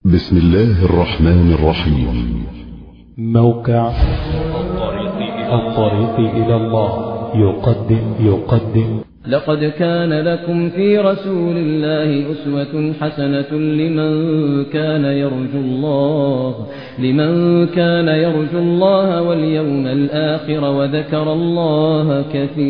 بسم الله الرحمن الرحيم موقع الطريق إلى الله يقدم يقدم لقد كان لكم في رسول الله أسوة حسنة لمن كان يرجو الله لمن كان يرجو الله واليوم الآخر وذكر الله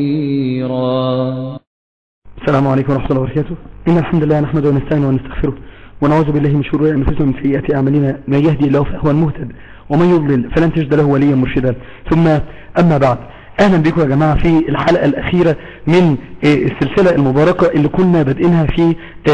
كثيرا السلام عليكم ورحمة الله وبركاته إن الحمد لله نحمده ونستعينه ونستغفره ونعوذ بالله من شرور أنفسنا ومن سيئات أعمالنا من يهدي الله فهو المهتد ومن يضلل فلن تجد له وليا مرشدا ثم أما بعد أهلا بكم يا جماعة في الحلقة الأخيرة من السلسلة المباركة اللي كنا بادئينها في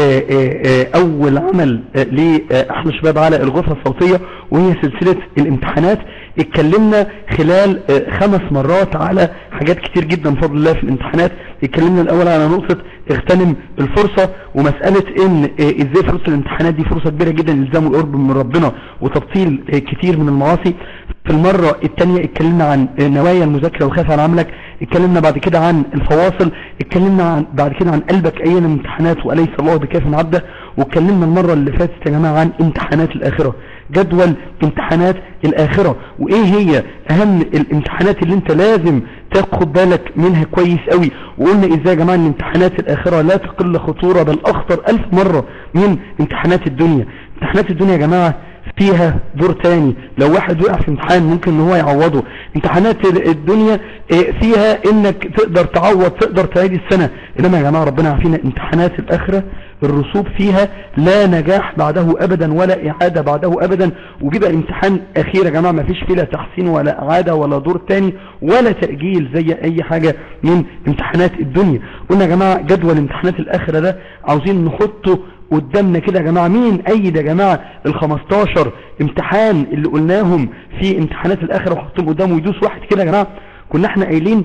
أول عمل لأحلى شباب على الغرفة الصوتية وهي سلسلة الامتحانات اتكلمنا خلال خمس مرات على حاجات كتير جدا بفضل الله في الامتحانات اتكلمنا الأول على نقطة اغتنم الفرصة ومسألة ان ازاي فرصة الامتحانات دي فرصة كبيرة جدا للزام القرب من ربنا وتبطيل كتير من المعاصي في المرة التانية اتكلمنا عن نوايا المذاكرة وخاف عن عملك اتكلمنا بعد كده عن الفواصل اتكلمنا عن بعد كده عن قلبك ايام الامتحانات وليس الله بكاف عبده واتكلمنا المرة اللي فاتت يا جماعة عن امتحانات الاخرة جدول امتحانات الاخرة وايه هي اهم الامتحانات اللي انت لازم تاخد بالك منها كويس قوي وقلنا ازاي يا جماعة ان امتحانات الاخرة لا تقل خطورة بل اخطر الف مرة من امتحانات الدنيا امتحانات الدنيا يا جماعة فيها دور تاني لو واحد وقع في امتحان ممكن ان هو يعوضه امتحانات الدنيا فيها انك تقدر تعوض تقدر تعيد السنة انما يا جماعة ربنا عافينا امتحانات الاخرة الرسوب فيها لا نجاح بعده ابدا ولا اعادة بعده ابدا وبيبقى الامتحان اخير يا جماعة ما فيش فيه لا تحسين ولا اعادة ولا دور تاني ولا تأجيل زي اي حاجة من امتحانات الدنيا قلنا يا جماعة جدول امتحانات الاخرة ده عاوزين نحطه قدامنا كده يا جماعة مين ايد يا جماعة ال 15 امتحان اللي قلناهم في امتحانات الاخرة وحطهم قدامه ويدوس واحد كده يا جماعة كنا احنا قايلين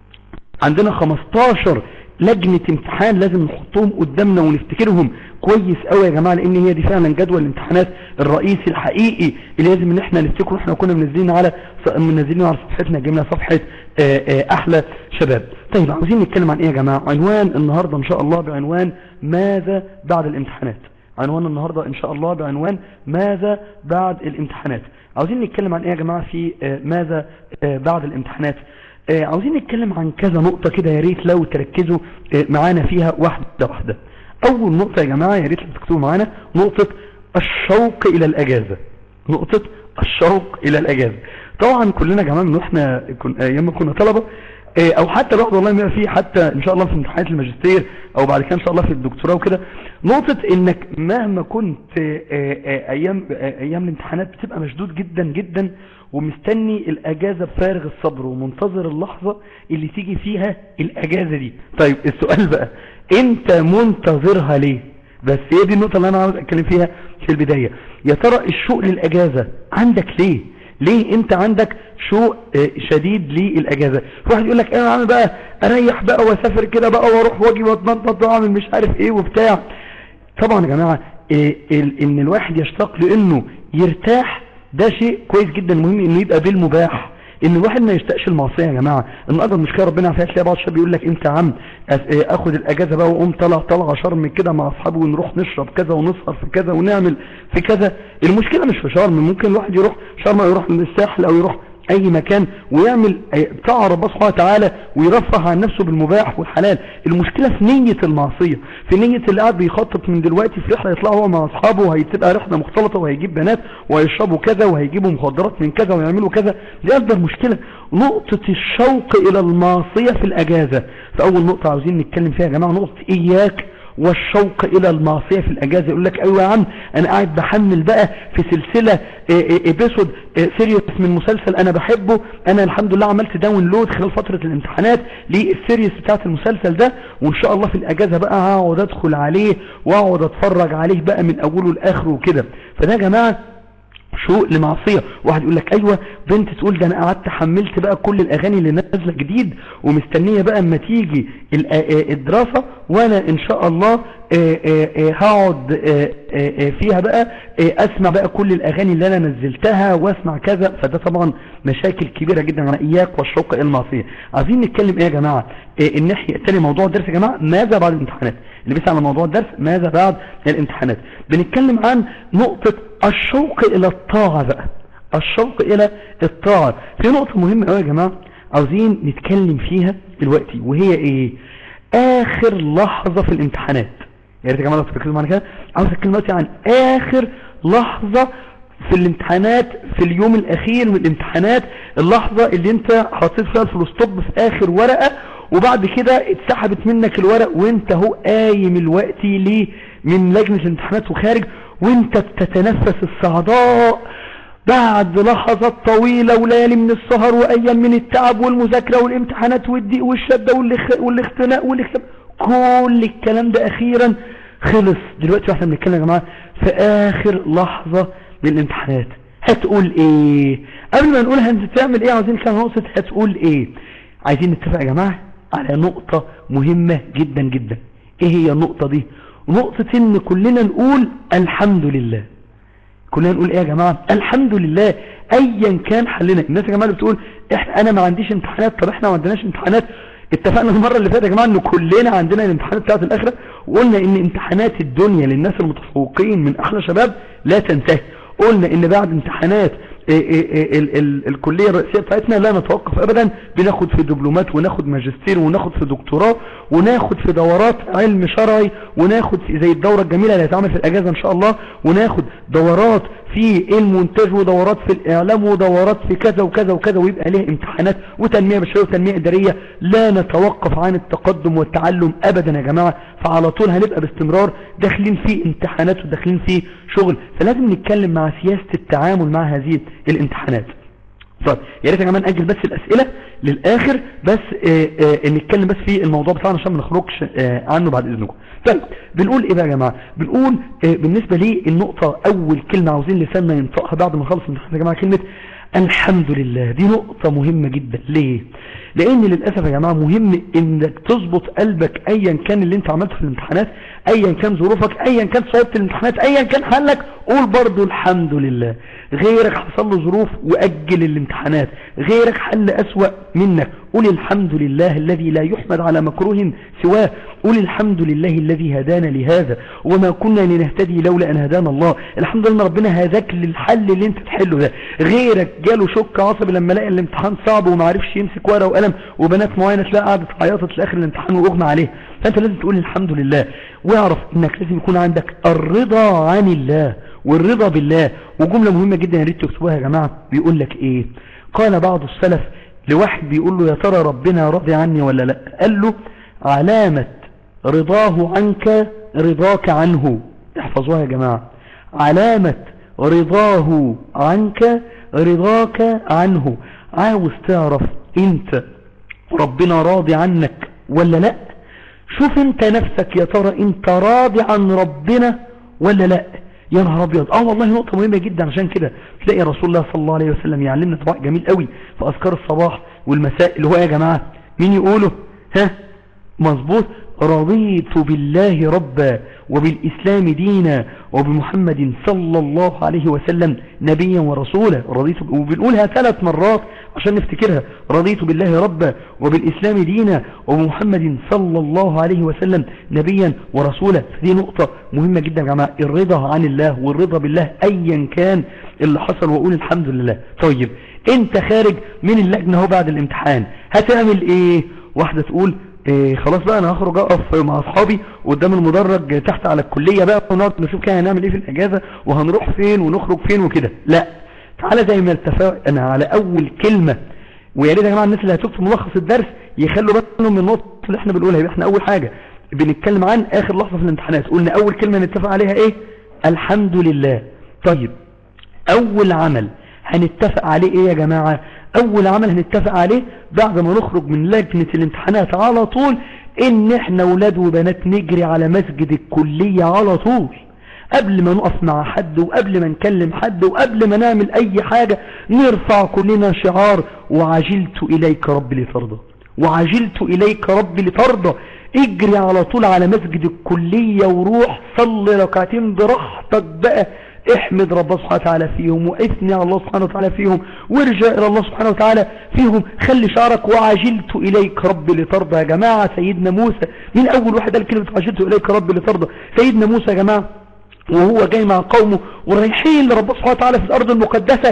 عندنا 15 لجنة امتحان لازم نحطهم قدامنا ونفتكرهم كويس قوي يا جماعة لان هي دي فعلا جدول الامتحانات الرئيسي الحقيقي اللي لازم ان احنا نفتكره احنا كنا منزلين على منزلين على صفحتنا جبنا صفحة اه اه احلى شباب طيب عاوزين نتكلم عن ايه يا جماعة عنوان النهاردة ان شاء الله بعنوان ماذا بعد الامتحانات عنوان النهاردة ان شاء الله بعنوان ماذا بعد الامتحانات عاوزين نتكلم عن ايه يا جماعة في اه ماذا بعد الامتحانات عاوزين نتكلم عن كذا نقطة كده يا ريت لو تركزوا معانا فيها واحدة واحدة اول نقطة يا جماعة يا ريت تكتبوا معانا نقطة الشوق الى الاجازة نقطة الشوق الى الاجازة طبعا كلنا يا جماعة من واحنا ايام ما كنا طلبة او حتى الواحد والله ما فيه حتى ان شاء الله في امتحانات الماجستير او بعد كده ان شاء الله في الدكتوراه وكده نقطة انك مهما كنت ايام ايام الامتحانات بتبقى مشدود جدا جدا ومستني الاجازة بفارغ الصبر ومنتظر اللحظة اللي تيجي فيها الاجازة دي طيب السؤال بقى انت منتظرها ليه بس هي دي النقطة اللي انا عاوز اتكلم فيها في البداية يا ترى الشوق للاجازة عندك ليه ليه انت عندك شوق شديد للاجازة واحد يقول لك انا عامل بقى اريح بقى واسافر كده بقى واروح واجي واتنطط واعمل مش عارف ايه وبتاع طبعا يا جماعة ان الواحد يشتاق لانه يرتاح ده شيء كويس جدا مهم انه يبقى بالمباح ان الواحد ما يشتاقش المعصيه يا جماعه ان اكبر مشكله ربنا عافاك تلاقي بعض الشباب يقول لك انت يا عم اخد الاجازه بقى واقوم طلع طلعه شرم كده مع اصحابه ونروح نشرب كذا ونسهر في كذا ونعمل في كذا المشكله مش في شرم ممكن الواحد يروح شرم او يروح للساحل او يروح اي مكان ويعمل طاعه ربنا سبحانه وتعالى ويرفه عن نفسه بالمباح والحلال المشكله في نيه المعصيه في نيه اللي قاعد بيخطط من دلوقتي في رحله يطلع هو مع اصحابه وهتبقى رحله مختلطه وهيجيب بنات وهيشربوا كذا وهيجيبوا مخدرات من كذا ويعملوا كذا دي اكبر مشكله نقطه الشوق الى المعصيه في الاجازه فاول نقطه عاوزين نتكلم فيها يا جماعه نقطه اياك والشوق الى المعصية في الاجازة يقول لك ايوه يا عم انا قاعد بحمل بقى في سلسلة ابيسود سيريوس من مسلسل انا بحبه انا الحمد لله عملت داونلود خلال فترة الامتحانات للسيريوس بتاعت المسلسل ده وان شاء الله في الاجازة بقى هقعد ادخل عليه واقعد اتفرج عليه بقى من اوله لاخره وكده فده يا جماعة شوق لمعصية واحد يقول لك ايوه بنت تقول ده انا قعدت حملت بقى كل الاغاني اللي نازله جديد ومستنيه بقى اما تيجي الدراسه وانا ان شاء الله هقعد فيها بقى اسمع بقى كل الاغاني اللي انا نزلتها واسمع كذا فده طبعا مشاكل كبيره جدا على اياك والشوق الى المعصيه عايزين نتكلم ايه يا جماعه الناحيه الثانيه موضوع الدرس يا جماعه ماذا بعد الامتحانات اللي بيسال على موضوع الدرس ماذا بعد الامتحانات بنتكلم عن نقطه الشوق الى الطاعة بقى الشوق الى الطاعة في نقطة مهمة قوي يا جماعة عاوزين نتكلم فيها دلوقتي وهي ايه اخر لحظة في الامتحانات يا ريت يا جماعة لو تركزوا معانا كده عاوز اتكلم دلوقتي عن اخر لحظة في الامتحانات في اليوم الاخير من الامتحانات اللحظة اللي انت حطيت فيها الفلوستوب في اخر ورقة وبعد كده اتسحبت منك الورق وانت هو قايم الوقت ليه من لجنة الامتحانات وخارج وانت بتتنفس الصعداء بعد لحظات طويلة وليالي من السهر وايام من التعب والمذاكرة والامتحانات والضيق والشدة والاخ- والاختناق والاختناق كل الكلام ده اخيرا خلص دلوقتي واحنا بنتكلم يا جماعة في اخر لحظة من الامتحانات هتقول ايه قبل ما نقول هتعمل ايه عايزين نتكلم عن نقطة هتقول ايه عايزين نتفق يا جماعة على نقطة مهمة جدا جدا ايه هي النقطة دي نقطة ان كلنا نقول الحمد لله كلنا نقول ايه يا جماعة الحمد لله ايا كان حلنا الناس يا جماعة اللي بتقول احنا انا ما عنديش امتحانات طب احنا ما عندناش امتحانات اتفقنا المرة اللي فاتت يا جماعة ان كلنا عندنا الامتحانات بتاعت الاخرة وقلنا ان امتحانات الدنيا للناس المتفوقين من احلى شباب لا تنتهي قلنا ان بعد امتحانات إيه إيه إيه ال ال الكلية الرئيسية بتاعتنا لا نتوقف ابدا بناخد في دبلومات وناخد ماجستير وناخد في دكتوراه وناخد في دورات علم شرعي وناخد في زي الدورة الجميلة اللي هتعمل في الاجازة ان شاء الله وناخد دورات في المونتاج ودورات في الاعلام ودورات في كذا وكذا وكذا ويبقى ليه امتحانات وتنمية بشرية وتنمية ادارية لا نتوقف عن التقدم والتعلم ابدا يا جماعة فعلى طول هنبقى باستمرار داخلين في امتحانات وداخلين في شغل فلازم نتكلم مع سياسة التعامل مع هذه الامتحانات طيب يا ريت يا جماعه ناجل بس الاسئله للاخر بس آه آه نتكلم بس في الموضوع بتاعنا عشان ما نخرجش آه عنه بعد اذنكم طيب بنقول ايه بقى يا جماعه بنقول آه بالنسبه لي النقطه اول كلمه عاوزين لساننا ينطقها بعد ما نخلص الامتحان يا جماعه كلمه الحمد لله دي نقطة مهمة جدا ليه لان للأسف يا جماعة مهم انك تظبط قلبك ايا كان اللي انت عملته في الامتحانات ايا كان ظروفك ايا كان صعوبة الامتحانات ايا كان حلك قول برضو الحمد لله غيرك حصل له ظروف واجل الامتحانات غيرك حل اسوأ منك قول الحمد لله الذي لا يحمد على مكروه سواه قول الحمد لله الذي هدانا لهذا وما كنا لنهتدي لولا ان هدانا الله الحمد لله ربنا هداك للحل اللي انت تحله ده غيرك جاله شك عصبي لما لقى الامتحان صعب وما عرفش يمسك ورقه وقلم وبنات معينه تلاقي قعدت عيطت في اخر الامتحان واغمى عليه فانت لازم تقول الحمد لله واعرف انك لازم يكون عندك الرضا عن الله والرضا بالله وجمله مهمه جدا يا ريت تكتبوها يا جماعه بيقول لك ايه قال بعض السلف لواحد بيقول له يا ترى ربنا راضي عني ولا لا قال له علامة رضاه عنك رضاك عنه احفظوها يا جماعة علامة رضاه عنك رضاك عنه عاوز تعرف انت ربنا راضي عنك ولا لا شوف انت نفسك يا ترى انت راضي عن ربنا ولا لا يا نهار ابيض اه والله نقطة مهمة جدا عشان كده تلاقي رسول الله صلى الله عليه وسلم يعلمنا طبع جميل قوي في اذكار الصباح والمساء اللي هو يا جماعة مين يقوله ها مظبوط رضيت بالله ربا وبالإسلام دينا وبمحمد صلى الله عليه وسلم نبيا ورسولا رضيت وبنقولها ثلاث مرات عشان نفتكرها رضيت بالله ربا وبالإسلام دينا وبمحمد صلى الله عليه وسلم نبيا ورسولا دي نقطة مهمة جدا يا جماعة الرضا عن الله والرضا بالله أيا كان اللي حصل وأقول الحمد لله طيب انت خارج من اللجنة هو بعد الامتحان هتعمل ايه واحدة تقول إيه خلاص بقى انا هخرج اقف مع اصحابي قدام المدرج تحت على الكلية بقى ونقعد نشوف كده هنعمل ايه في الاجازة وهنروح فين ونخرج فين وكده لا تعالى زي ما اتفقنا على اول كلمة ويا ريت يا جماعه الناس اللي هتكتب ملخص الدرس يخلوا بالهم من النقطة اللي احنا بنقولها يبقى احنا اول حاجة بنتكلم عن اخر لحظة في الامتحانات قلنا اول كلمة نتفق عليها ايه الحمد لله طيب اول عمل هنتفق عليه ايه يا جماعة اول عمل هنتفق عليه بعد ما نخرج من لجنة الامتحانات على طول ان احنا ولاد وبنات نجري على مسجد الكلية على طول قبل ما نقف مع حد وقبل ما نكلم حد وقبل ما نعمل اي حاجة نرفع كلنا شعار وعجلت اليك رب لترضى وعجلت اليك رب لترضى اجري على طول على مسجد الكلية وروح صلي ركعتين براحتك بقى احمد رب سبحانه وتعالى فيهم واثني على الله سبحانه وتعالى فيهم وارجع الى الله سبحانه وتعالى فيهم خلي شعرك وعجلت اليك رب لترضى يا جماعة سيدنا موسى مين اول واحد قال كلمة عجلت اليك رب لترضى سيدنا موسى يا جماعة وهو جاي مع قومه ورايحين لرب سبحانه وتعالى في الارض المقدسة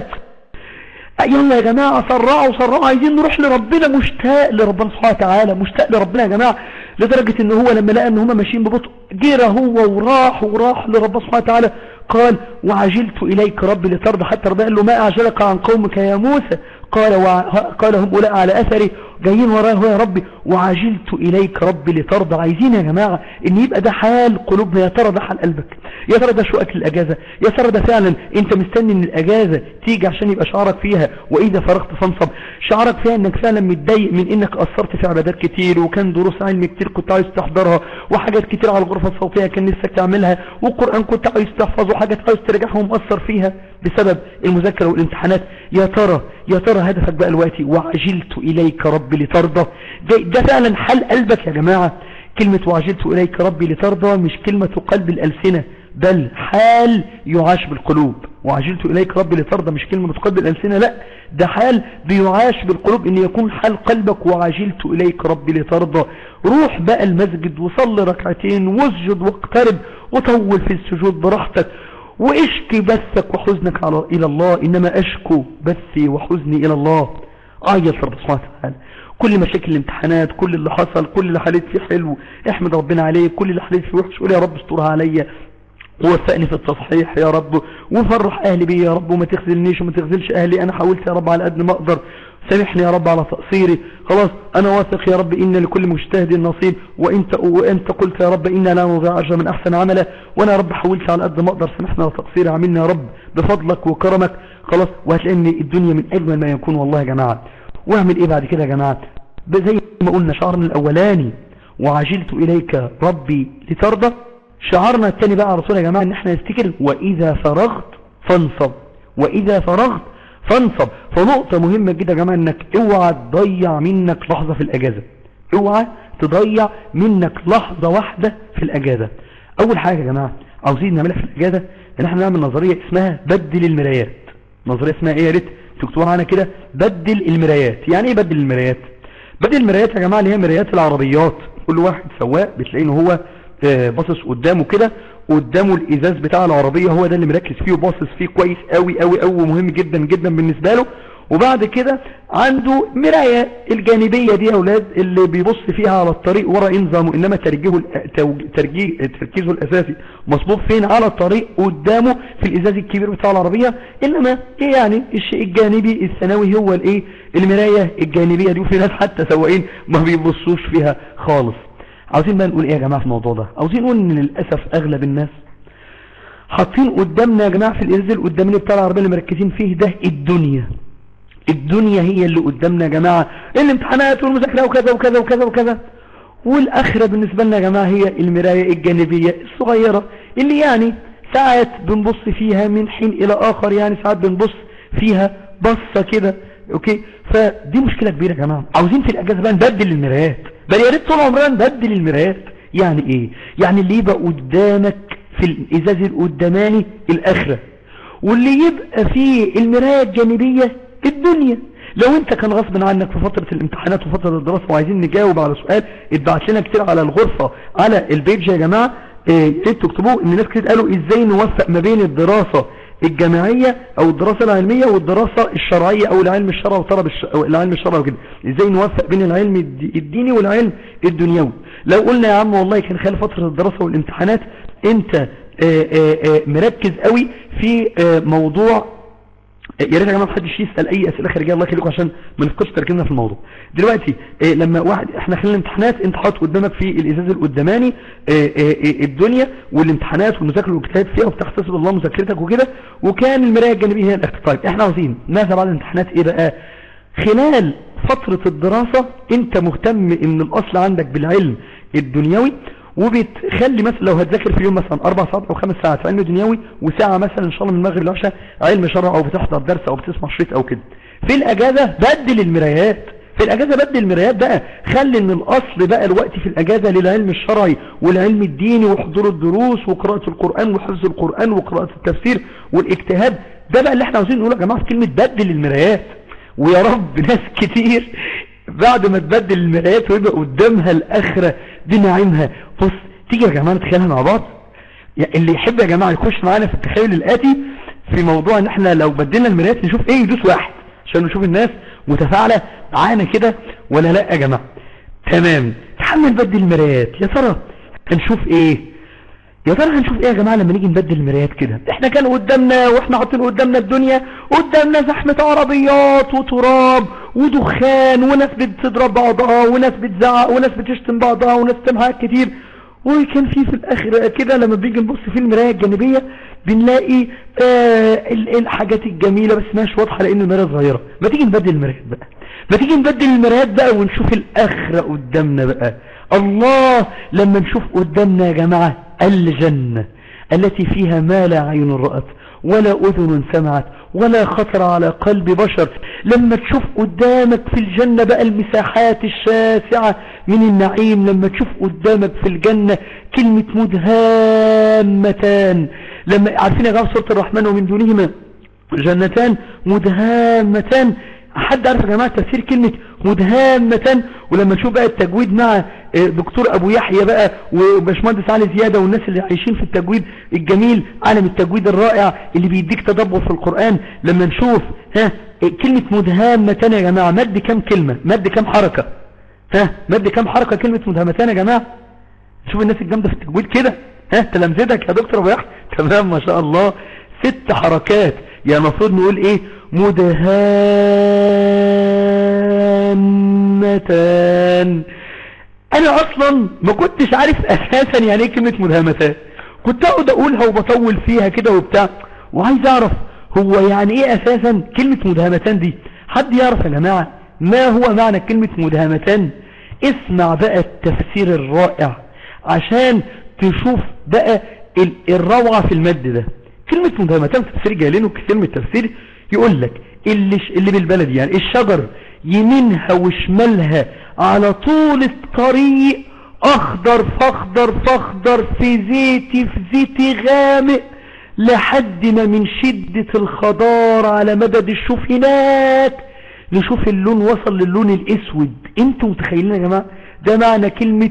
يلا يا جماعة سرعوا سرعوا عايزين نروح لربنا مشتاق لربنا سبحانه وتعالى مشتاق لربنا يا جماعة لدرجة ان هو لما لقى ان هم ماشيين ببطء جرى هو وراح وراح لربنا سبحانه وتعالى قال وعجلت اليك ربي لترضى حتى ربنا قال له ما اعجلك عن قومك يا موسى قال وع... قال هم أولاء على أثري جايين ورايا هو يا ربي وعجلت إليك ربي لترضى عايزين يا جماعة ان يبقى ده حال قلوبنا يا ترى ده حال قلبك يا ترى ده شوقك للأجازة يا ترى ده فعلا انت مستني ان الأجازة تيجي عشان يبقى شعرك فيها وإذا فرغت فانصب شعرك فيها انك فعلا متضايق من انك قصرت في عبادات كتير وكان دروس علم كتير كنت عايز تحضرها وحاجات كتير على الغرفة الصوتية كان نفسك تعملها والقرآن كنت عايز تحفظ وحاجات عايز ترجعها ومقصر فيها بسبب المذاكرة والامتحانات يا ترى يا ترى هدفك بقى دلوقتي وعجلت إليك ربي لترضى ده, ده فعلا حل قلبك يا جماعة كلمة وعجلت إليك ربي لترضى مش كلمة قلب الألسنة بل حال يعاش بالقلوب وعجلت إليك ربي لترضى مش كلمة قلب الألسنة لا ده حال بيعاش بالقلوب ان يكون حال قلبك وعجلت إليك ربي لترضى روح بقى المسجد وصل ركعتين واسجد واقترب وطول في السجود براحتك واشكي بثك وحزنك على إلى الله إنما أشكو بثي وحزني إلى الله عيط رب سبحانه وتعالى كل مشاكل الامتحانات كل اللي حصل كل اللي حليت فيه حلو احمد ربنا عليه كل اللي حليت فيه وحش قول يا رب استرها عليا ووفقني في التصحيح يا رب وفرح اهلي بي يا رب وما تخذلنيش وما تخذلش اهلي انا حاولت يا رب على قد ما اقدر سامحني يا رب على تقصيري خلاص انا واثق يا رب ان لكل مجتهد نصيب وانت وانت قلت يا رب انا لا نضيع اجر من احسن عمله وانا يا رب حاولت على قد ما اقدر سامحنا على تقصيري عملنا يا رب بفضلك وكرمك خلاص وهتلاقي الدنيا من اجمل ما يكون والله يا جماعه واعمل ايه بعد كده يا جماعه زي ما قلنا شعرنا الاولاني وعجلت اليك ربي لترضى شعارنا الثاني بقى على رسول يا جماعة ان احنا نفتكر واذا فرغت فانصب واذا فرغت فانصب فنقطة مهمة جدا يا جماعة انك اوعى تضيع منك لحظة في الاجازة اوعى تضيع منك لحظة واحدة في الاجازة اول حاجة يا جماعة عاوزين نعملها في الاجازة ان احنا نعمل نظرية اسمها بدل المرايات نظرية اسمها ايه يا ريت تكتبوها معانا كده بدل المرايات يعني ايه بدل المرايات بدل المرايات يا جماعة اللي هي مرايات العربيات كل واحد سواق بتلاقيه ان هو باصص قدامه كده قدامه الازاز بتاع العربية هو ده اللي مركز فيه وباصص فيه كويس قوي قوي قوي ومهم جدا جدا بالنسبة له وبعد كده عنده مراية الجانبية دي يا اولاد اللي بيبص فيها على الطريق ورا انظامه انما ترجيه ترجيه تركيزه الاساسي مصبوط فين على الطريق قدامه في الازاز الكبير بتاع العربية انما ايه يعني الشيء الجانبي الثانوي هو الايه المراية الجانبية دي وفي ناس حتى سواقين ما بيبصوش فيها خالص عاوزين بقى نقول ايه يا جماعة في الموضوع ده عاوزين نقول ان للأسف اغلب الناس حاطين قدامنا يا جماعة في الازل قدامنا بتاع العربية اللي مركزين فيه ده الدنيا الدنيا هي اللي قدامنا يا جماعة الامتحانات والمذاكرة وكذا وكذا وكذا وكذا والاخرة بالنسبة لنا يا جماعة هي المراية الجانبية الصغيرة اللي يعني ساعات بنبص فيها من حين الى اخر يعني ساعات بنبص فيها بصة كده اوكي فدي مشكلة كبيرة يا جماعة عاوزين في الاجازة بقى نبدل المرايات بل يا ريت طول عمرنا نبدل المرايات يعني ايه يعني اللي يبقى قدامك في الازاز القداماني الاخرة واللي يبقى في المراية الجانبية الدنيا لو انت كان غصب عنك في فترة الامتحانات وفترة الدراسة وعايزين نجاوب على سؤال اتبعت لنا كتير على الغرفة على البيج يا جماعة ايه تكتبوه ان ناس كتير قالوا ازاي نوفق ما بين الدراسة الجامعية او الدراسة العلمية والدراسة الشرعية او العلم الشرعي وطلب الش... أو العلم الشرعي وكده ازاي نوفق بين العلم الديني والعلم الدنيوي لو قلنا يا عم والله كان خلال فترة الدراسة والامتحانات انت آآ آآ مركز قوي في موضوع يا ريت يا جماعه محدش يسال اي اسئله خارجيه الله يخليكم عشان ما نفقدش تركيزنا في الموضوع دلوقتي إيه لما واحد احنا خلال الامتحانات انت حاطط قدامك في الازاز القداماني إيه إيه الدنيا والامتحانات والمذاكره والاجتهاد فيها وبتحتسب الله مذاكرتك وكده وكان المرايه الجانبيه هي الاخر طيب احنا عاوزين ماذا بعد الامتحانات ايه بقى خلال فترة الدراسة انت مهتم ان الاصل عندك بالعلم الدنيوي وبتخلي مثلا لو هتذاكر في اليوم مثلا اربع ساعات او خمس ساعات علم دنيوي وساعة مثلا ان شاء الله من المغرب للعشاء علم شرع او بتحضر درس او بتسمع شريط او كده في الاجازة بدل المرايات في الاجازة بدل المرايات بقى خلي ان الاصل بقى الوقت في الاجازة للعلم الشرعي والعلم الديني وحضور الدروس وقراءة القرآن وحفظ القرآن وقراءة التفسير والاجتهاد ده بقى اللي احنا عاوزين نقوله يا جماعة في كلمة بدل المرايات ويا رب ناس كتير بعد ما تبدل المرايات ويبقى قدامها الاخرة بنعيمها بص تيجي يا جماعة نتخيلها مع بعض يعني اللي يحب يا جماعة يخش معانا في التخيل الآتي في موضوع ان احنا لو بدلنا المرايات نشوف ايه يدوس واحد عشان نشوف الناس متفاعلة معانا كده ولا لا يا جماعة تمام تعال نبدل المرايات يا ترى هنشوف ايه يا ترى هنشوف ايه يا جماعة لما نيجي نبدل المرايات كده احنا كان قدامنا واحنا حاطين قدامنا الدنيا قدامنا زحمة عربيات وتراب ودخان وناس بتضرب بعضها وناس بتزعق وناس بتشتم بعضها وناس تمهات كتير وكان في في الاخر كده لما بيجي نبص في المراية الجانبية بنلاقي آه الحاجات الجميلة بس مش واضحة لان المراية صغيرة ما تيجي نبدل المرايات بقى ما تيجي نبدل المرايات بقى ونشوف الاخرة قدامنا بقى الله لما نشوف قدامنا يا جماعة الجنة التي فيها ما لا عين رأت ولا أذن سمعت ولا خطر على قلب بشر لما تشوف قدامك في الجنة بقى المساحات الشاسعة من النعيم لما تشوف قدامك في الجنة كلمة مدهامتان لما عارفين يا جماعة سورة الرحمن ومن دونهما جنتان مدهامتان حد عارف يا جماعة تفسير كلمة مدهامة ولما نشوف بقى التجويد مع دكتور ابو يحيى بقى وباشمهندس علي زيادة والناس اللي عايشين في التجويد الجميل عالم التجويد الرائع اللي بيديك تدبر في القرآن لما نشوف ها كلمة مدهامة يا جماعة مد كام كلمة مد كام حركة ها مد كام حركة كلمة مدهامة يا جماعة شوف الناس الجامدة في التجويد كده ها تلامذتك يا دكتور ابو يحيى تمام ما شاء الله ست حركات يعني المفروض نقول ايه مدهامتان انا اصلا ما كنتش عارف اساسا يعني ايه كلمة مدهامتان كنت اقعد اقولها وبطول فيها كده وبتاع وعايز اعرف هو يعني ايه اساسا كلمة مدهامتان دي حد يعرف يا جماعة ما هو معنى كلمة مدهامتان اسمع بقى التفسير الرائع عشان تشوف بقى الروعة في المد ده كلمة مدهامتان في تفسير جايلينه كثير من التفسير يقول لك اللي, اللي بالبلد يعني الشجر يمينها وشمالها على طول الطريق اخضر فاخضر فاخضر في زيتي في زيتي غامق لحد ما من شدة الخضار على مدد الشوف هناك نشوف اللون وصل للون الاسود انتوا متخيلين يا جماعة ده معنى كلمة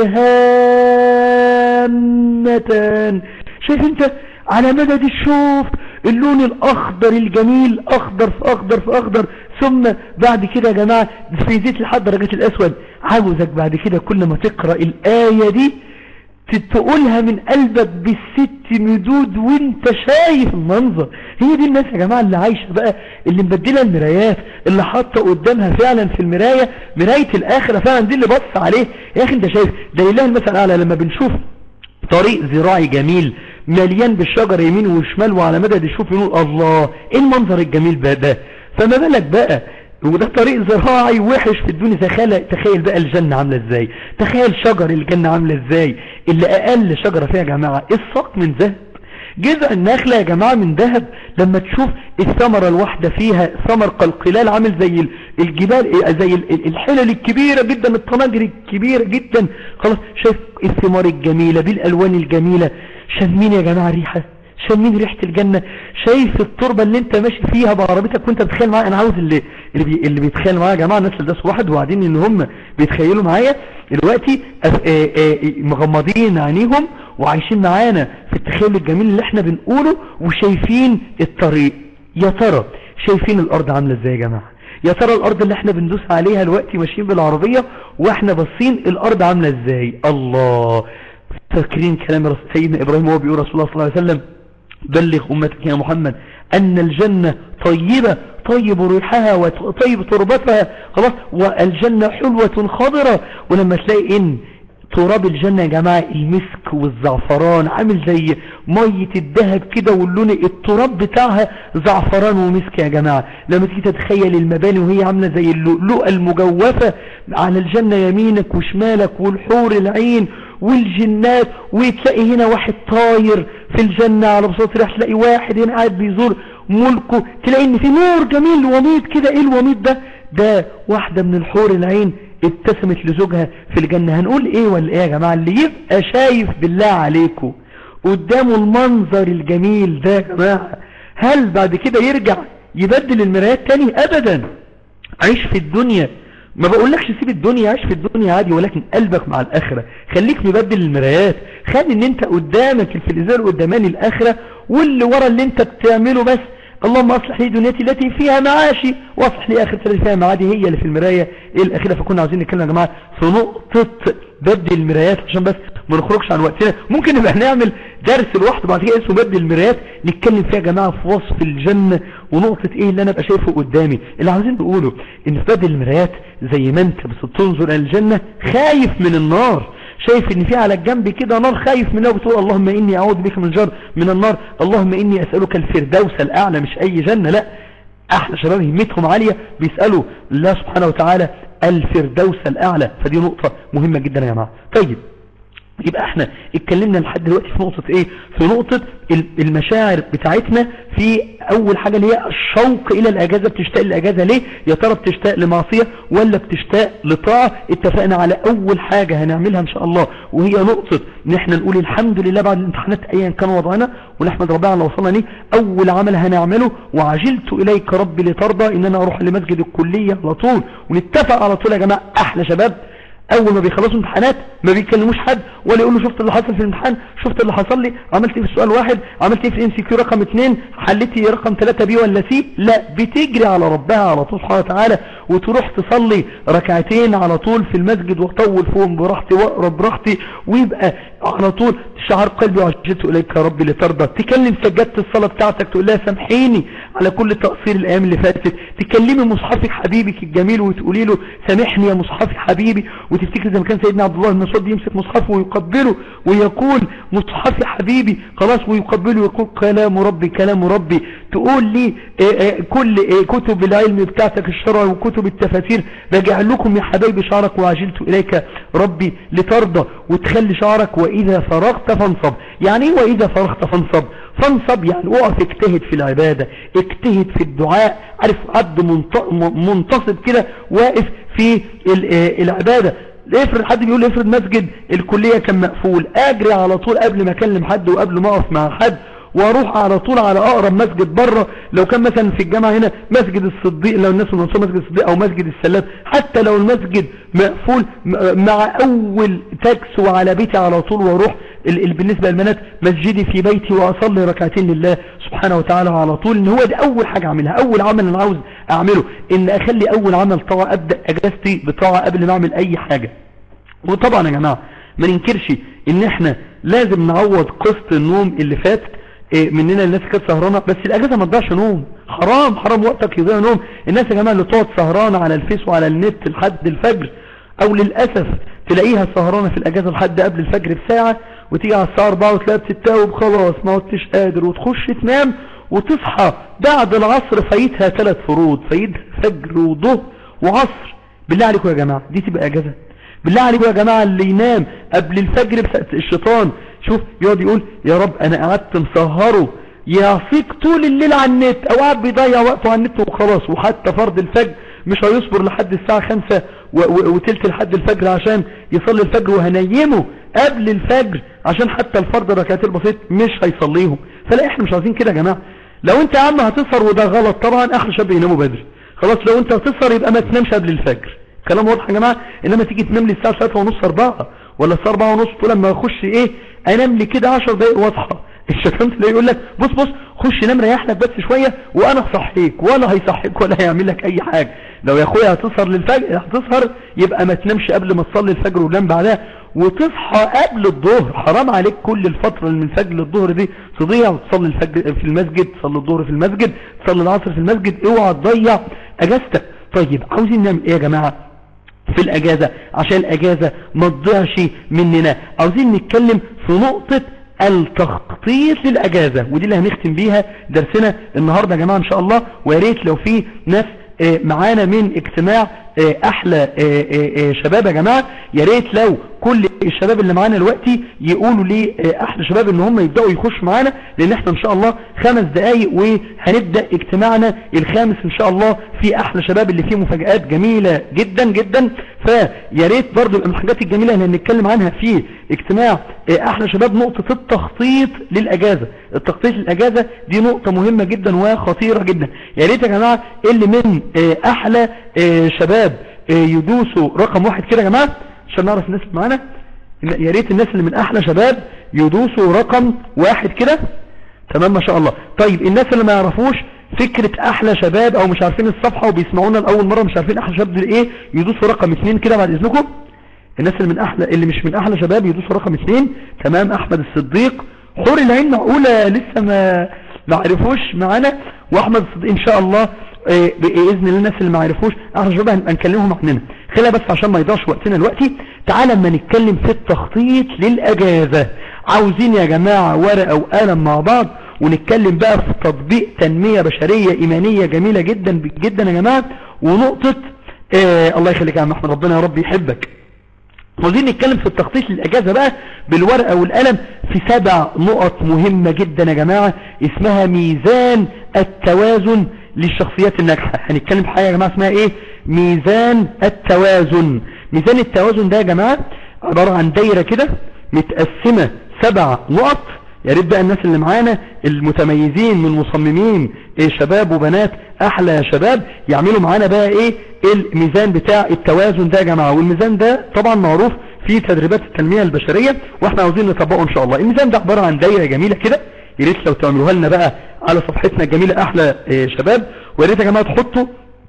مدهامتان شايف انت على مدد الشوف اللون الاخضر الجميل اخضر في اخضر في اخضر ثم بعد كده يا جماعة في زيت لحد درجة الاسود عاوزك بعد كده كل ما تقرأ الاية دي تقولها من قلبك بالست مدود وانت شايف المنظر هي دي الناس يا جماعة اللي عايشة بقى اللي مبدلة المرايات اللي حاطة قدامها فعلا في المراية مراية الاخرة فعلا دي اللي بص عليه يا اخي انت شايف ده لله المثل اعلى لما بنشوف طريق زراعي جميل مليان بالشجر يمين وشمال وعلى مدد الشوف نقول الله ايه المنظر الجميل بقى ده فما بالك بقى وده طريق زراعي وحش في الدنيا تخيل تخيل بقى الجنة عاملة ازاي تخيل شجر الجنة عاملة ازاي اللي اقل شجرة فيها يا جماعة الساق من ذهب جذع النخلة يا جماعة من ذهب لما تشوف الثمرة الواحدة فيها ثمر قلقلال عامل زي الجبال زي الحلل الكبيرة جدا الطناجر الكبيرة جدا خلاص شايف الثمار الجميلة بالالوان الجميلة شامين يا جماعة ريحة شامين ريحة الجنة شايف التربة اللي انت ماشي فيها بعربيتك وانت بتخيل معايا انا عاوز اللي اللي, بي اللي بيتخيل معايا يا جماعة الناس اللي داس واحد وبعدين ان هم بيتخيلوا معايا دلوقتي مغمضين عينيهم وعايشين معانا في التخيل الجميل اللي احنا بنقوله وشايفين الطريق يا ترى شايفين الارض عاملة ازاي يا جماعة يا ترى الارض اللي احنا بندوس عليها دلوقتي ماشيين بالعربية واحنا باصين الارض عاملة ازاي الله فاكرين كلام سيدنا ابراهيم وهو بيقول رسول الله صلى الله عليه وسلم بلغ امتك يا محمد ان الجنة طيبة طيب ريحها وطيب تربتها خلاص والجنة حلوة خضرة ولما تلاقي ان تراب الجنة يا جماعة المسك والزعفران عامل زي مية الذهب كده واللون التراب بتاعها زعفران ومسك يا جماعة لما تيجي تتخيل المباني وهي عاملة زي اللؤلؤة المجوفة على الجنة يمينك وشمالك والحور العين والجنات وتلاقي هنا واحد طاير في الجنة على بساط ريح تلاقي واحد هنا قاعد بيزور ملكه تلاقي ان في نور جميل وميض كده ايه الوميض ده ده واحدة من الحور العين ابتسمت لزوجها في الجنة هنقول ايه ولا ايه يا جماعة اللي يبقى شايف بالله عليكم قدامه المنظر الجميل ده يا جماعة هل بعد كده يرجع يبدل المرايات تاني ابدا عيش في الدنيا ما بقولكش سيب الدنيا عيش في الدنيا عادي ولكن قلبك مع الآخرة خليك مبدل المرايات خلي ان انت قدامك في الازار قدامان الآخرة واللي ورا اللي انت بتعمله بس اللهم اصلح لي دنيتي التي فيها معاشي واصلح لي اخرتي التي فيها معادي هي اللي في المراية الاخيرة فكنا عاوزين نتكلم يا جماعة في نقطة بدل المرايات عشان بس ما نخرجش عن وقتنا ممكن نبقى نعمل درس لوحده بعد كده اسمه بدل المرايات نتكلم فيها يا جماعة في وصف الجنة ونقطة ايه اللي انا ابقى شايفه قدامي اللي عاوزين نقوله ان في بدل المرايات زي ما انت بس تنظر الى الجنة خايف من النار شايف ان في على الجنب كده نار خايف منها وبتقول اللهم اني اعوذ بك من جر من النار اللهم اني اسألك الفردوس الاعلى مش اي جنة لا احلى شباب همتهم عالية بيسألوا الله سبحانه وتعالى الفردوس الاعلى فدي نقطة مهمة جدا يا جماعة طيب يبقى احنا اتكلمنا لحد دلوقتي في نقطة ايه في نقطة المشاعر بتاعتنا في اول حاجة اللي هي الشوق الى الاجازة بتشتاق للاجازة ليه يا ترى بتشتاق لمعصية ولا بتشتاق لطاعة اتفقنا على اول حاجة هنعملها ان شاء الله وهي نقطة ان احنا نقول الحمد لله بعد الامتحانات ايا كان وضعنا ونحمد ربنا على وصلنا ليه اول عمل هنعمله وعجلت اليك ربي لترضى ان انا اروح لمسجد الكلية على طول ونتفق على طول يا جماعة احلى شباب اول ما بيخلصوا امتحانات ما بيكلموش حد ولا يقولوا شفت اللي حصل في الامتحان شفت اللي حصل لي عملت ايه في السؤال واحد عملت ايه في الام سي كيو رقم اتنين حلتي رقم ثلاثة بي ولا سي لا بتجري على ربها على طول سبحانه وتعالى وتروح تصلي ركعتين على طول في المسجد واطول فوق براحتي واقرا براحتي ويبقى على طول شعر قلبي وعجلت اليك يا ربي لترضى تكلم سجادة الصلاة بتاعتك تقول لها سامحيني على كل تقصير الايام اللي فاتت تكلمي مصحفك حبيبك الجميل وتقولي له سامحني يا مصحفي حبيبي وتفتكر زي ما كان سيدنا عبد الله بن مسعود يمسك مصحفه ويقبله ويقول مصحفي حبيبي خلاص ويقبله ويقول كلام ربي كلام ربي تقول لي آه آه كل آه كتب العلم بتاعتك الشرع وكتب التفاسير بجعل لكم يا حبايبي شعرك وعجلت اليك ربي لترضى وتخلي شعرك واذا فرغت فانصب يعني ايه واذا فرغت فانصب فانصب يعني اقف اجتهد في العبادة اجتهد في الدعاء عارف عبد منتصب كده واقف في العبادة افرض حد بيقول افرض مسجد الكلية كان مقفول اجري على طول قبل ما اكلم حد وقبل ما اقف مع حد واروح على طول على اقرب مسجد بره لو كان مثلا في الجامعة هنا مسجد الصديق لو الناس من مسجد الصديق او مسجد السلام حتى لو المسجد مقفول مع اول تاكس وعلى بيتي على طول واروح بالنسبة للبنات مسجدي في بيتي واصلي ركعتين لله سبحانه وتعالى على طول ان هو دي اول حاجة اعملها اول عمل انا عاوز اعمله ان اخلي اول عمل طاعة ابدأ اجازتي بطاعة قبل ما اعمل اي حاجة وطبعا يا جماعة ما ننكرش ان احنا لازم نعوض قسط النوم اللي فات مننا الناس كانت سهرانة بس الاجازة ما تضيعش نوم حرام حرام وقتك يضيع نوم الناس يا جماعة اللي تقعد سهرانة على الفيس وعلى النت لحد الفجر او للأسف تلاقيها سهرانة في الاجازة لحد قبل الفجر بساعة وتيجي على الساعة 4 وتلاقي بتتاوب خلاص ما عدتش قادر وتخش تنام وتصحى بعد العصر فايتها ثلاث فروض فايتها فجر وظهر وعصر بالله عليكم يا جماعة دي تبقى اجازة بالله عليكم يا جماعة اللي ينام قبل الفجر الشيطان شوف يقعد يقول يا رب انا قعدت مسهره يعصيك طول الليل على النت او قاعد بيضيع وقته على النت وخلاص وحتى فرض الفجر مش هيصبر لحد الساعة خمسة وتلت لحد الفجر عشان يصلي الفجر وهنيمه قبل الفجر عشان حتى الفرض الركعتين البسيط مش هيصليهم فلا احنا مش عايزين كده يا جماعة لو انت يا عم هتسهر وده غلط طبعا احلى شاب يناموا بدري خلاص لو انت هتسهر يبقى ما تنامش قبل الفجر كلام واضح يا جماعة انما تيجي تنام لي الساعة 3 ونص 4 ولا الساعة 4 ونص تقول لما اخش ايه انام لي كده 10 دقايق واصحى الشيطان تلاقيه يقول لك بص بص خش نام ريح لك بس شوية وانا هصحيك ولا هيصحيك ولا هيعمل لك اي حاجة لو يا اخويا هتسهر للفجر هتسهر يبقى ما تنامش قبل ما تصلي الفجر ونام بعدها وتصحى قبل الظهر حرام عليك كل الفترة اللي من الفجر للظهر دي تضيع وتصلي الفجر في المسجد تصلي الظهر في المسجد تصلي العصر في المسجد اوعى تضيع اجازتك طيب عاوزين نعمل ايه يا جماعة في الاجازة عشان الاجازة ما تضيعش مننا عاوزين نتكلم في نقطة التخطيط للاجازة ودي اللي هنختم بيها درسنا النهاردة يا جماعة ان شاء الله وياريت لو في ناس معانا من اجتماع احلى شباب يا جماعة يا ريت لو كل الشباب اللي معانا دلوقتي يقولوا لي احلى شباب ان هم يبداوا يخشوا معانا لان احنا ان شاء الله خمس دقايق وهنبدا اجتماعنا الخامس ان شاء الله في احلى شباب اللي فيه مفاجآت جميلة جدا جدا فيا ريت برضو من الحاجات الجميلة اللي هنتكلم عنها في اجتماع احلى شباب نقطة التخطيط للاجازة التخطيط للاجازة دي نقطة مهمة جدا وخطيرة جدا يا ريت يا جماعة اللي من احلى شباب آه، يدوسوا رقم واحد كده يا جماعة عشان نعرف الناس اللي معانا إن- يا ريت الناس اللي من احلى شباب يدوسوا رقم واحد كده تمام ما شاء الله طيب الناس اللي ما يعرفوش فكرة احلى شباب او مش عارفين الصفحة وبيسمعونا لاول مرة مش عارفين احلى شباب دي ايه يدوسوا رقم اتنين كده بعد اذنكم الناس اللي من احلى اللي مش من احلى شباب يدوسوا رقم اتنين تمام احمد الصديق حور العين معقولة لسه ما ما عرفوش معانا واحمد الصديق ان شاء الله آه، باذن الله الناس اللي ما عرفوش احلى شباب هنبقى نكلمهم عننا خلينا بس عشان ما يضيعش وقتنا دلوقتي تعالى اما نتكلم في التخطيط للاجازة عاوزين يا جماعة ورقة وقلم مع بعض ونتكلم بقى في تطبيق تنمية بشرية ايمانية جميلة جدا جدا يا جماعة ونقطة آه الله يخليك يا عم احمد ربنا يا رب يحبك عاوزين نتكلم في التخطيط للأجازة بقى بالورقة والقلم في سبع نقط مهمة جدا يا جماعة اسمها ميزان التوازن للشخصيات الناجحة هنتكلم في حاجة يا جماعة اسمها ايه ميزان التوازن ميزان التوازن ده يا جماعة عبارة عن دايرة كده متقسمة سبع نقط يا ريت بقى الناس اللي معانا المتميزين من مصممين إيه شباب وبنات احلى شباب يعملوا معانا بقى ايه الميزان بتاع التوازن ده يا جماعة والميزان ده طبعا معروف في تدريبات التنمية البشرية واحنا عاوزين نطبقه ان شاء الله الميزان ده عبارة عن دايرة جميلة كده يا ريت لو تعملوها لنا بقى على صفحتنا الجميلة احلى إيه شباب ويا ريت يا جماعة تحطوا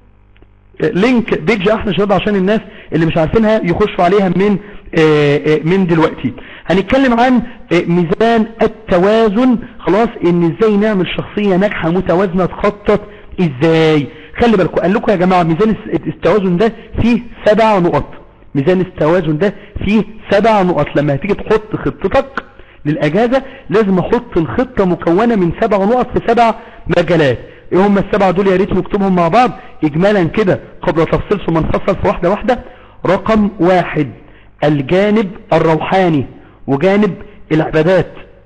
لينك بيج احنا شباب عشان الناس اللي مش عارفينها يخشوا عليها من آه، آه، من دلوقتي هنتكلم عن آه، ميزان التوازن خلاص ان ازاي نعمل شخصية ناجحة متوازنة تخطط ازاي خلي بالكم قال لكم يا جماعة ميزان الس- التوازن ده فيه سبع نقط ميزان التوازن ده فيه سبع نقط لما هتيجي تحط خطتك للأجازة لازم احط الخطة مكونة من سبع نقط في سبع مجالات ايه هم السبعة دول يا ريت نكتبهم مع بعض اجمالا كده قبل تفصيل ثم نفصل في واحدة واحدة رقم واحد الجانب الروحاني وجانب العبادات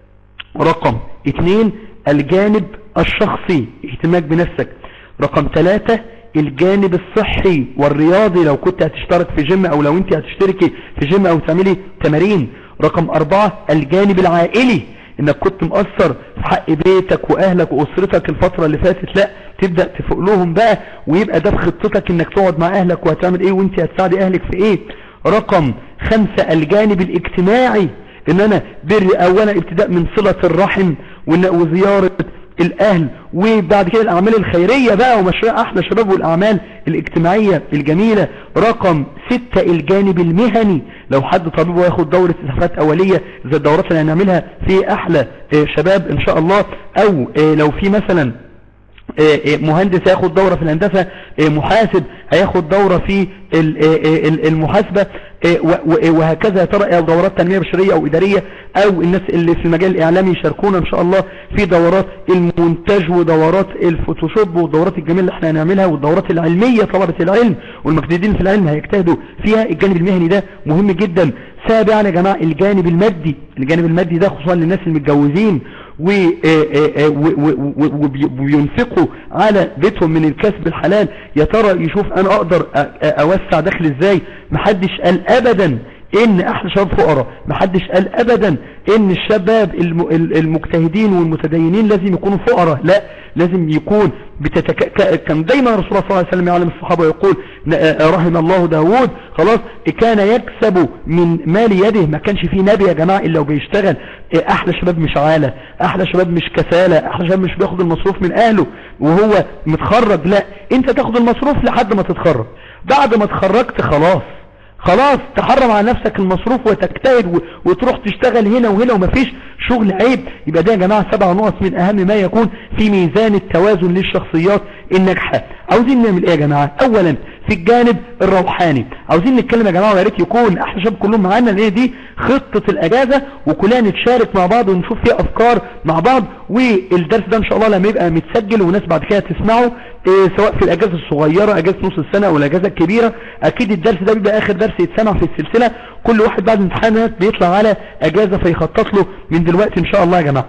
رقم اتنين الجانب الشخصي اهتمامك بنفسك رقم ثلاثة الجانب الصحي والرياضي لو كنت هتشترك في جيم او لو انت هتشتركي في جيم او تعملي تمارين رقم اربعة الجانب العائلي انك كنت مقصر في حق بيتك واهلك واسرتك الفترة اللي فاتت لا تبدأ تفوق لهم بقى ويبقى ده في خطتك انك تقعد مع اهلك وهتعمل ايه وانت هتساعدي اهلك في ايه رقم خمسة الجانب الاجتماعي ان انا بر اولا ابتداء من صلة الرحم وإن- وزيارة الاهل وبعد كده الاعمال الخيرية بقى ومشروع احلى شباب والاعمال الاجتماعية الجميلة رقم ستة الجانب المهني لو حد طبيب وياخد دورة اسعافات اولية زي الدورات اللي هنعملها في احلى آه، شباب ان شاء الله او آه، لو في مثلا آه، آه، مهندس هياخد دورة في الهندسة آه، محاسب هياخد دورة في ال- آه، آه، ال- المحاسبة آه، و- و- وهكذا يا ترى أو دورات تنمية بشرية أو إدارية أو الناس اللي في المجال الإعلامي يشاركونا إن شاء الله في دورات المونتاج ودورات الفوتوشوب والدورات الجميلة اللي احنا هنعملها والدورات العلمية طلبة العلم والمجتهدين في العلم هيجتهدوا فيها الجانب المهني ده مهم جدا سابعا يا جماعة الجانب المادي الجانب المادي ده خصوصا للناس المتجوزين و- آه، آه، و- و- و- وبي- وبينفقوا على بيتهم من الكسب الحلال يا ترى يشوف انا اقدر أ- أ- اوسع دخل ازاي محدش قال ابدا ان احلى شباب فقراء محدش قال ابدا ان الشباب الم- ال- المجتهدين والمتدينين لازم يكونوا فقراء لا لازم يكون بتتك... ك- كان دايما الرسول صلى الله عليه وسلم يعلم الصحابة ويقول ن- آه، رحم الله داود خلاص كان يكسب من مال يده ما كانش فيه نبي يا جماعة الا وبيشتغل آه، احلى شباب مش عالة احلى شباب مش كسالة احلى شباب مش بياخد المصروف من اهله وهو متخرج لا انت تاخد المصروف لحد ما تتخرج بعد ما اتخرجت خلاص خلاص تحرم على نفسك المصروف وتجتهد و- وتروح تشتغل هنا وهنا ومفيش شغل عيب يبقى ده يا جماعة سبع نقط من اهم ما يكون في ميزان التوازن للشخصيات الناجحة عاوزين نعمل ايه يا جماعة اولا في الجانب الروحاني عاوزين نتكلم يا جماعة ويا ريت يكون احلى شباب كلهم معانا لان دي خطة الاجازة وكلنا نتشارك مع بعض ونشوف فيها افكار مع بعض والدرس ده ان شاء الله لما يبقى متسجل وناس بعد كده تسمعه إيه سواء في الاجازة الصغيرة اجازة نص السنة او الاجازة الكبيرة اكيد الدرس ده بيبقى اخر درس يتسمع في السلسلة كل واحد بعد الامتحانات بيطلع على اجازة فيخطط له من دلوقتي ان شاء الله يا جماعة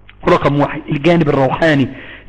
رقم واحد الجانب الروحاني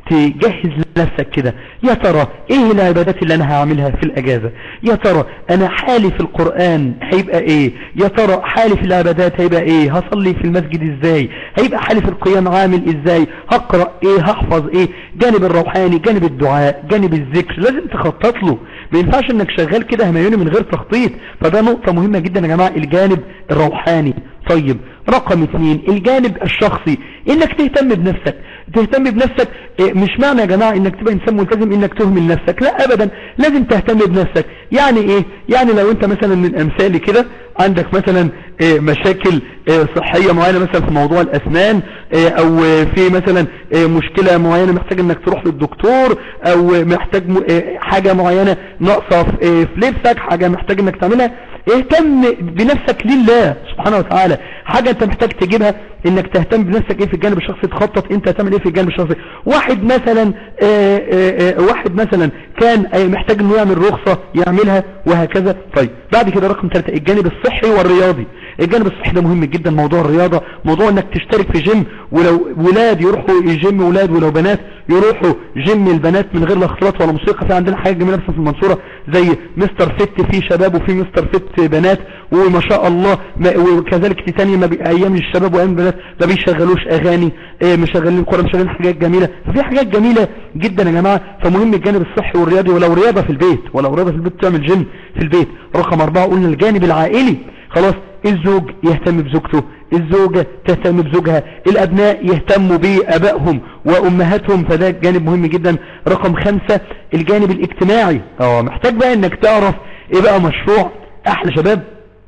تجهز لنفسك كده يا ترى ايه العبادات اللي انا هعملها في الاجازة يا ترى انا حالي في القرآن هيبقى ايه يا ترى حالي في العبادات هيبقى ايه هصلي في المسجد ازاي هيبقى حالي في القيام عامل ازاي هقرأ ايه هحفظ ايه جانب الروحاني جانب الدعاء جانب الذكر لازم تخطط له ما ينفعش انك شغال كده هميوني من غير تخطيط فده نقطة مهمة جدا يا جماعة الجانب الروحاني طيب رقم اثنين الجانب الشخصي انك تهتم بنفسك تهتم بنفسك إيه، مش معنى يا جماعة انك تبقى انسان ملتزم انك تهمل نفسك لا ابدا لازم تهتم بنفسك يعني ايه يعني لو انت مثلا من امثالي كده عندك مثلا إيه، مشاكل إيه، صحية معينة مثلا في موضوع الاسنان إيه، او في مثلا إيه، مشكلة معينة محتاج انك تروح للدكتور او محتاج م- إيه، حاجة معينة ناقصة في إيه، في لبسك حاجة محتاج انك تعملها اهتم بنفسك لله سبحانه وتعالى حاجة انت محتاج تجيبها انك تهتم بنفسك ايه في الجانب الشخصي تخطط انت هتعمل ايه في الجانب الشخصي واحد مثلا آه، آه، آه، واحد مثلا كان آه، محتاج انه يعمل رخصة يعملها وهكذا طيب بعد كده رقم ثلاثة الجانب الصحي والرياضي الجانب الصحي ده مهم جدا موضوع الرياضة موضوع انك تشترك في جيم ولو ولاد يروحوا جيم ولاد ولو بنات يروحوا جيم البنات من غير لا اختلاط ولا موسيقى في عندنا حاجة جميلة مثلا في المنصورة زي مستر فت في شباب وفي مستر فت بنات وما شاء الله ما وكذلك في تانية ما بي- ايام الشباب وايام البنات ما بيشغلوش اغاني إيه، مشغلين كوره مشغلين حاجات جميلة ففي حاجات جميلة جدا يا جماعة فمهم الجانب الصحي والرياضي ولو رياضة في البيت ولو رياضة في البيت تعمل جيم في البيت رقم اربعة قلنا الجانب العائلي خلاص الزوج يهتم بزوجته الزوجة تهتم بزوجها الابناء يهتموا بابائهم وامهاتهم فده جانب مهم جدا رقم خمسة الجانب الاجتماعي اه محتاج بقى انك تعرف ايه بقى مشروع احلى شباب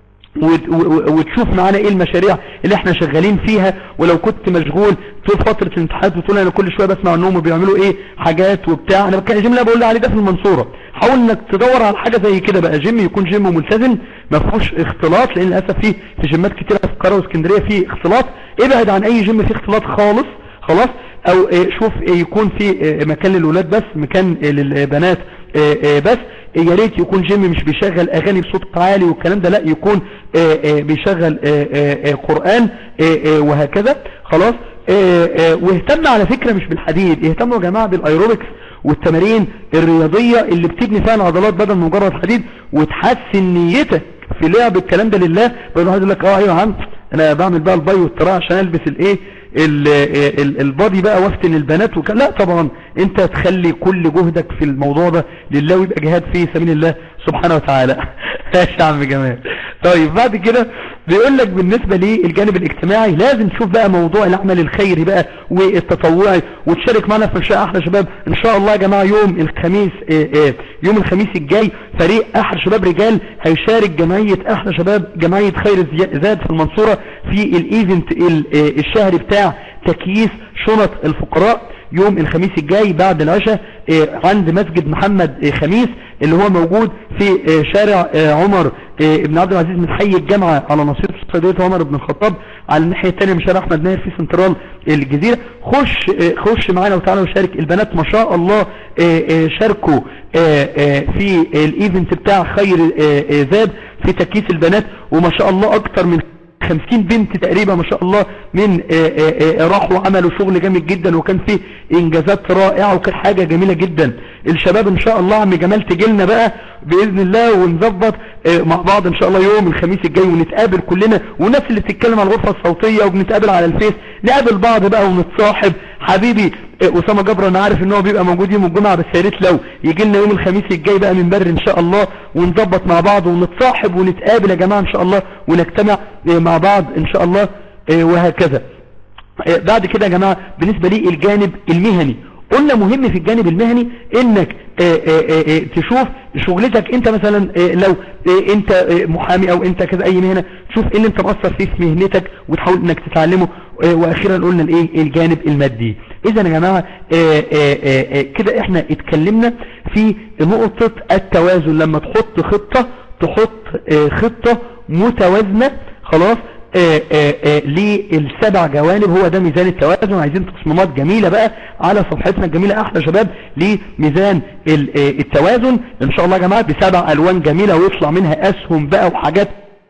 وت- و- وتشوف معانا ايه المشاريع اللي احنا شغالين فيها ولو كنت مشغول طول فترة الامتحانات بتقول انا كل شوية بسمع انهم بيعملوا ايه حاجات وبتاع انا بتكلم جيم اللي أنا بقول عليه ده في المنصورة حاول انك تدور على حاجة زي كده بقى جيم يكون جيم ملتزم ما فيهوش اختلاط لان للاسف في في جيمات كتيرة في القاهرة واسكندرية في اختلاط ابعد عن اي جيم فيه اختلاط خالص خلاص او آه، شوف آه، يكون في آه، مكان للولاد بس مكان آه، للبنات آه، آه، بس يا ريت يكون جيم مش بيشغل اغاني بصوت عالي والكلام ده لا يكون آه، آه، بيشغل آه، آه، آه، قرآن آه، آه، وهكذا خلاص آه، آه، واهتم على فكرة مش بالحديد اهتموا يا جماعة بالايروبكس والتمارين الرياضية اللي بتبني فيها العضلات بدل من مجرد حديد وتحسن نيتك في لعب الكلام ده لله بدل واحد يقول لك اه ايوه يا عم انا بعمل بقى الباي والتراع عشان البس الايه ال- ال- البادي بقى وافتن البنات وك... لا طبعا انت تخلي كل جهدك في الموضوع ده لله ويبقى جهاد في سبيل الله سبحانه وتعالى يا عم جمال طيب بعد كده بيقول لك بالنسبة للجانب الاجتماعي لازم تشوف بقى موضوع العمل الخيري بقى والتطوعي وتشارك معنا في انشاء احلى شباب ان شاء الله يا جماعة يوم الخميس اه اه يوم الخميس الجاي فريق احلى شباب رجال هيشارك جمعية احلى شباب جمعية خير الزي- زاد في المنصورة في الايفنت ال- اه الشهري بتاع تكييس شنط الفقراء يوم الخميس الجاي بعد العشاء آه، عند مسجد محمد آه، خميس اللي هو موجود في آه، شارع آه، عمر آه، ابن عبد العزيز من حي الجامعة على نصيب صيدلية عمر بن الخطاب على الناحية الثانية من شارع احمد ناير في سنترال الجزيرة خش آه، خش معانا وتعالى وشارك البنات ما شاء الله آه، آه، شاركوا آه، آه، في الايفنت بتاع خير آه، آه، زاد في تكييس البنات وما شاء الله اكتر من 50 بنت تقريبا ما شاء الله من آه، آه، آه، راحوا عملوا شغل جامد جدا وكان فيه انجازات رائعة وكان حاجة جميلة جدا الشباب ان شاء الله عم جمال تجيلنا بقى باذن الله ونظبط آه، مع بعض ان شاء الله يوم الخميس الجاي ونتقابل كلنا والناس اللي بتتكلم على الغرفة الصوتية وبنتقابل على الفيس نقابل بعض بقى ونتصاحب حبيبي آه، اسامه جبر انا عارف ان هو بيبقى موجود يوم الجمعه بس يا ريت لو يجي لنا يوم الخميس الجاي بقى من بر ان شاء الله ونظبط مع بعض ونتصاحب ونتقابل يا جماعه ان شاء الله ونجتمع آه، مع بعض ان شاء الله آه، وهكذا آه، بعد كده يا جماعه بالنسبه لي الجانب المهني قلنا مهم في الجانب المهني انك آه، آه، آه، آه، تشوف شغلتك انت مثلا آه، لو آه، انت آه، محامي او انت كذا اي مهنة تشوف ايه اللي انت مقصر فيه في مهنتك وتحاول انك تتعلمه آه، واخيرا قلنا الايه الجانب المادي اذا يا جماعة آه، آه، آه، آه، كده احنا اتكلمنا في نقطة التوازن لما تحط خطة تحط آه، خطة متوازنة خلاص آه، آه، آه، للسبع جوانب هو ده ميزان التوازن عايزين تصميمات جميلة بقى على صفحتنا الجميلة احلى شباب لميزان ال- آه، التوازن ان شاء الله يا جماعة بسبع الوان جميلة ويطلع منها اسهم بقى وحاجات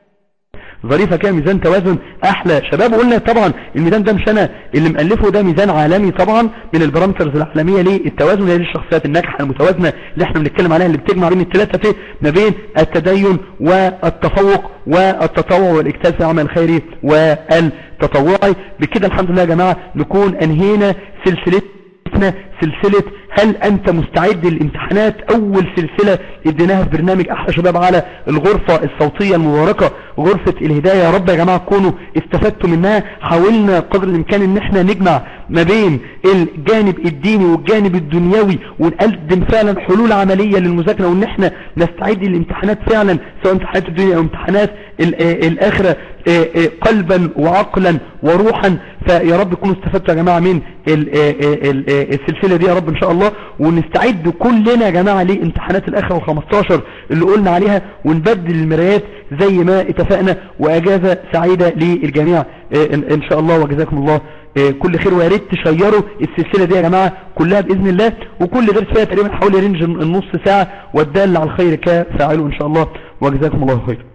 ظريفة كده ميزان توازن احلى شباب وقلنا طبعا الميزان ده مش انا اللي مؤلفه ده ميزان عالمي طبعا من البارامترز العالمية للتوازن هي دي الشخصيات الناجحة المتوازنة اللي احنا بنتكلم عليها اللي بتجمع بين الثلاثة في ما بين التدين والتفوق والتطوع والاجتهاد في العمل الخيري والتطوعي بكده الحمد لله يا جماعة نكون انهينا سلسلة سلسلتنا سلسلة هل انت مستعد للامتحانات اول سلسلة اديناها في برنامج احلى شباب على الغرفة الصوتية المباركة غرفة الهداية يا رب يا جماعة تكونوا استفدتوا منها حاولنا قدر الامكان ان احنا نجمع ما بين الجانب الديني والجانب الدنيوي ونقدم فعلا حلول عملية للمذاكرة وان احنا نستعد للامتحانات فعلا سواء امتحانات الدنيا او امتحانات الاخرة قلبا وعقلا وروحا فيا رب تكونوا استفدتوا يا جماعة من السلسلة دي يا رب ان شاء الله ونستعد كلنا يا جماعة لامتحانات الاخرة و15 اللي قلنا عليها ونبدل المرايات زي ما اتفقنا واجازة سعيدة للجميع ان شاء الله وجزاكم الله كل خير ويا ريت تشيروا السلسلة دي يا جماعة كلها بإذن الله وكل درس فيها تقريبا حوالي رينج النص ساعة والدال على الخير كفاعله إن شاء الله وجزاكم الله خير